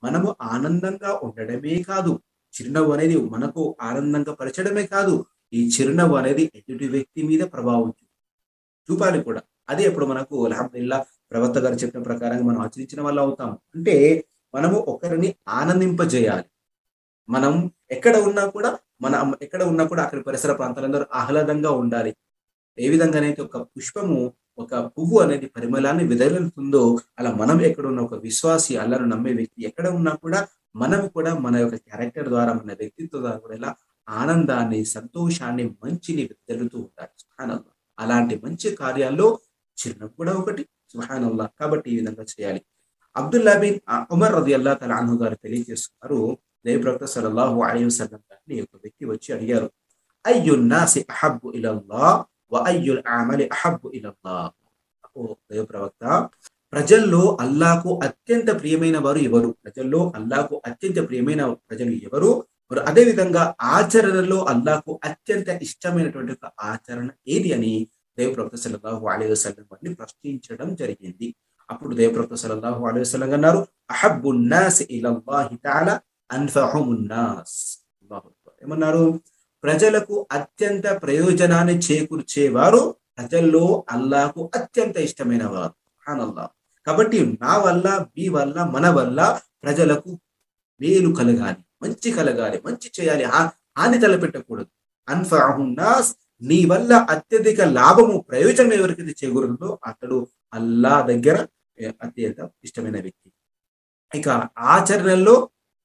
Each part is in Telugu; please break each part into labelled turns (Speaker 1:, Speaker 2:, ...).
Speaker 1: మనము ఆనందంగా ఉండడమే కాదు చిరునవ్వు అనేది మనకు ఆనందంగా పరచడమే కాదు ఈ చిరునవ్వు అనేది ఎదుటి వ్యక్తి మీద ప్రభావం చూ- చూపాలి కూడా అదే ఇప్పుడు మనకు అల్హమ్దుల్లా ప్రవక్త గారు చెప్పిన ప్రకారంగా మనం ఆచరించిన వల్ల అవుతాం అంటే మనము ఒకరిని ఆనందింపజేయాలి మనం ఎక్కడ ఉన్నా కూడా మన ఎక్కడ ఉన్నా కూడా అక్కడి పరిసర ప్రాంతాలందరూ ఆహ్లాదంగా ఉండాలి ఏ విధంగానైతే ఒక పుష్పము ఒక పువ్వు అనేది పరిమళాన్ని విదలుతుందో అలా మనం ఎక్కడ ఉన్న ఒక విశ్వాసి అల్లను నమ్మే వ్యక్తి ఎక్కడ ఉన్నా కూడా మనం కూడా మన యొక్క క్యారెక్టర్ ద్వారా మన వ్యక్తిత్వం ద్వారా కూడా ఇలా ఆనందాన్ని సంతోషాన్ని మంచిని వెదలుతూ ఉండాలి సుహానల్లా అలాంటి మంచి కార్యాల్లో చిరునవ్వు కూడా ఒకటి సుహానల్లా కాబట్టి ఈ విధంగా చేయాలి అబ్దుల్లా బిన్ ఉమర్ రది అల్లా తల అను గారు తెలియజేస్తున్నారు దేవప్రవక్త సల్లల్లాహు అలైహి వసల్లం గారిని ఒక వ్యక్తి వచ్చి అడిగారు అయ్యు నాసి అహబ్బు ఇలల్లా వ అయ్యుల్ అమలి అహబ్బు ఇలల్లా ఓ దేవప్రవక్త ప్రజల్లో అల్లాకు అత్యంత ప్రియమైన వారు ఎవరు ప్రజల్లో అల్లాకు అత్యంత ప్రియమైన ప్రజలు ఎవరు మరి అదే విధంగా ఆచరణలో అల్లాకు అత్యంత ఇష్టమైనటువంటి ఒక ఆచరణ ఏది అని దేవప్రవక్త సల్లల్లాహు అలైహి వసల్లం వారిని ప్రశ్నించడం జరిగింది అప్పుడు దేవప్రవక్త సల్లల్లాహు అలైహి వసల్లం అన్నారు అహబ్బు నాస్ ఇలల్లాహి తఆలా అన్ఫహుమున్ నాస్ అల్లాహు అక్బర్. ఏమన్నారు ప్రజలకు అత్యంత ప్రయోజనాన్ని చేకూర్చేవారు ప్రజల్లో అల్లాకు అత్యంత ఇష్టమైన వారు సుబ్హానల్లాహ్ కాబట్టి నా వల్ల మీ వల్ల మన వల్ల ప్రజలకు మేలు కలగాలి మంచి కలగాలి మంచి చేయాలి హా- హాని తలపెట్టకూడదు అన్ఫాహున్నాస్ నీ వల్ల అత్యధిక లాభము ప్రయోజనం ఎవరికైతే చేకూరుతుందో అతడు అల్లా దగ్గర ఏ, అత్యంత ఇష్టమైన వ్యక్తి ఇక ఆచరణలో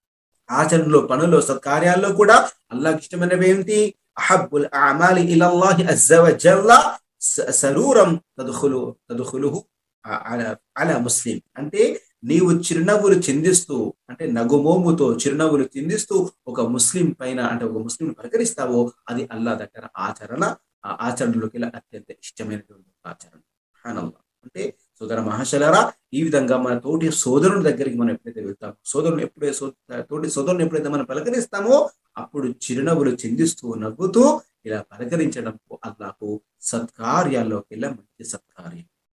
Speaker 1: ఆచరణలో పనుల్లో సత్కార్యాల్లో కూడా అల్లాహకి ఇష్టమైనవి ఏంటి అహబ్బుల్ అమాలి ఇలల్లాహి అజ్జ వజల్ల స- సరూరం తదుఖులు తదుఖులుహు అ- అల- అలా ముస్లిం అంటే నీవు చిరునవ్వులు చిందిస్తూ అంటే నగుమోముతో చిరునవ్వులు చిందిస్తూ ఒక ముస్లిం పైన అంటే ఒక ముస్లిం పలకరిస్తావో అది అల్లా దగ్గర ఆచరణ ఆ ఆచరణలోకి వెళ్ళి అత్యంత ఇష్టమైనటువంటి ఒక ఆచరణ సుబ్హానల్లాహ్. అంటే సోదర మహాశలరా ఈ విధంగా మన తోటి సోదరుని దగ్గరికి మనం ఎప్పుడైతే వెళ్తామో సోదరుని ఎప్పుడైతే సో- తోటి సోదరుని ఎప్పుడైతే మనం పలకరిస్తామో అప్పుడు చిరునవ్వులు చిందిస్తూ నవ్వుతూ ఇలా పలకరించడం అల్లాకు సత్కార్యాల్లోకి వెళ్ళే మంచి సత్కార్యం